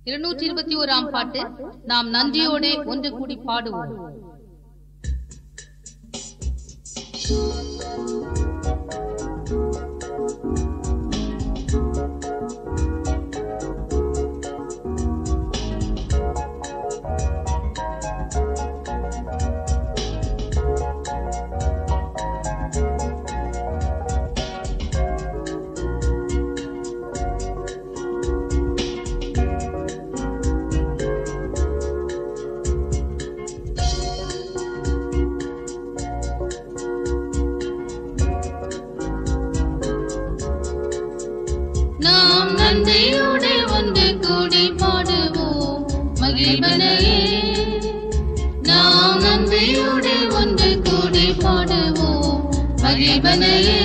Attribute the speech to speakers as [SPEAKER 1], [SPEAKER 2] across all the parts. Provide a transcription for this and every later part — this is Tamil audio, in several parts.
[SPEAKER 1] இருநூற்றி இருபத்தி ஓராம் பாட்டு நாம் நன்றியோடு ஒன்று கூடி பாடுவோம் நாம் நன்றியோடு ஒன்று கூடி பாடுவோம் மகிழ்வனையே நாம் நன்றியோடு ஒன்று கூடி பாடுவோம் மகிழ்வனையே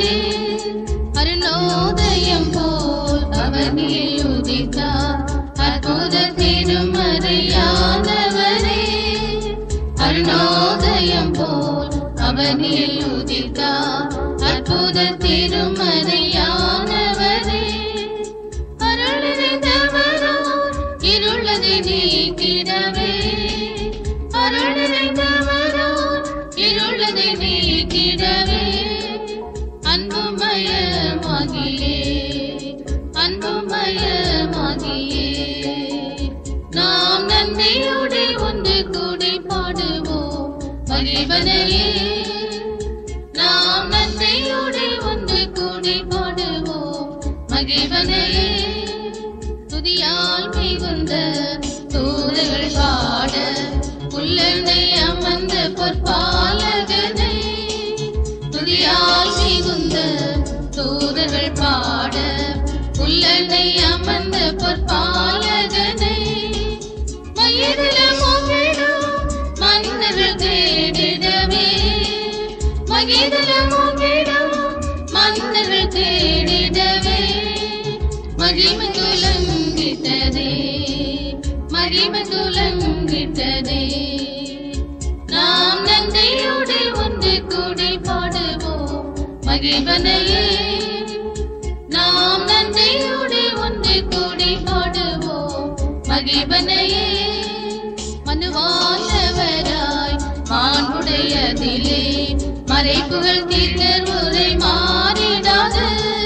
[SPEAKER 1] அருணோதயம் போல் அவர் உதித்தார் அற்புத திருமறையானவரே அருணோதயம் போல் அவர் உதித்தார் அற்புத திருமறையானவரே அருளிருந்தவராய் இருளதை நீக்கிடவே அருளிருந்தவராய் இருளதை நீக்கிடவே அன்புமயமாகியே அன்புமயமாகியே நாம் நன்மையோடு ஒன்று கூடி பாடுவோம் மகிழ்வனையே நாம் நன்மையோடு ஒன்று கூடி பாடுவோம் மகிழ்வனையே துதியால் மிகுந்த தூதர்கள் பாட புல்லனை அமர்ந்த பொற்பாலகனை துதியால் மிகுந்த தூதர்கள் பாட புல்லனை அமர்ந்த பொற்பாலகனை மயிரில மோகிடும் மன்னர்கள் தேடிடவே மகிதல மோகிடும் மன்னர்கள் தேடிடவே மகிமை துலங்கிட்டதே மகிமை துலங்கிட்டதே நாம் நன்றியோடு ஒன்று கூடி பாடுவோம் மகிழ்வனையே நாம் நன்றியோடு ஒன்று கூடி பாடுவோம் மகிழ்வனையே மனுவானவராய் மாண்புடையதிலே மறைப்புகள் தீர்க்கர் உரை மாறிடாது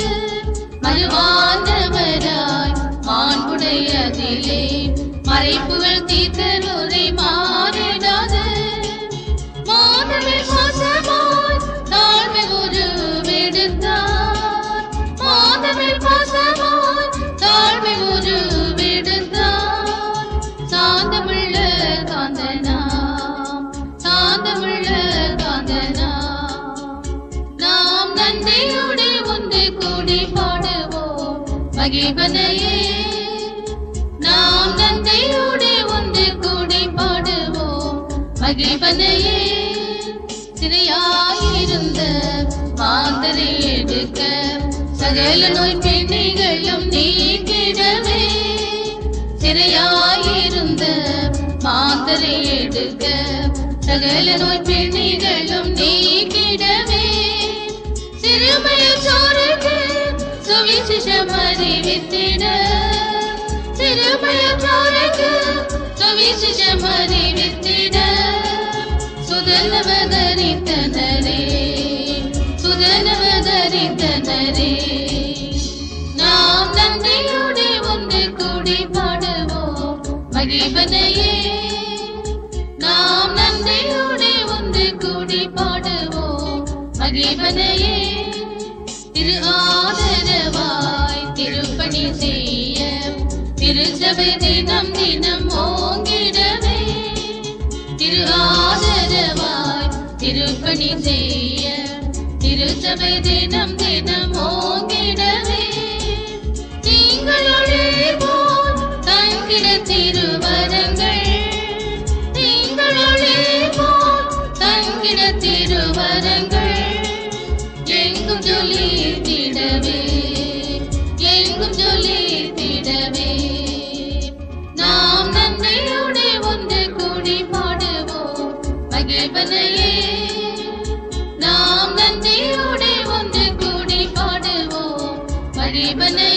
[SPEAKER 1] மனுவானவராய் மாண்புடையதிலே மறைப்புகள் தீர்க்கர் உரை மாறிடாது மாதவே பாசமாய் தாழ்மை ஒரு விடுத்தார் மாதவே பாசமாய் தாழ்மை ஒரு விடுத்தார் சாந்தமுள்ள காந்தனாம் சாந்தமுள்ள காந்தனாம் நாம் நன்றியோடு ஒன்று கூடி பாடுவோம் மகிழ்வனையே நாம் நன்றியோடு ஒன்று கூடி பாடுவோம் மகிழ்வனையே சிறையாயிருந்த மாந்தரை எடுக்க சகல நோய் பிணிகளும் நீக்கிடவே சிறையாயிருந்த மாந்தரை எடுக்க சகல நோய் பிணிகளும் நீக்கிடவே சிறுமையில் சோருக்கு சுவிசேஷம் அறிவித்திட சிறுமையில் சோருக்கு சுவிசேஷம் அறிவித்திட சுதனவதரித்தனரே சுதனவதரித்தனரே நாம் நன்றியோடு ஒன்று கூடி பாடுவோம் மகிழ்வனையே நாம் நன்றியோடு ஒன்று கூடி பாடுவோம் மகிழ்வனையே திரு ஆதரவாய் திருப்பணி செய்ய திருச்சபை தினம் தினம் ஓங்கிடவே திரு ஆதரவாய் திருப்பணி செய்ய திருச்சபை தினம் தினம் ஓங்கிடவே நீங்களோடே போல் தங்கிட திருவரங்கள் நீங்களோடே போல் தங்கிட திருவரங்கள் எங்கும் ஜொலித்திடவே எங்கும் ஜொலித்திடவே நாம் நன்மையோடு ஒன்று கூடி பாடுவோம் மகிழ்வனையே நாம் நன்றியோடு ஒன்று கூடி பாடுவோம் மகிழ்வனையே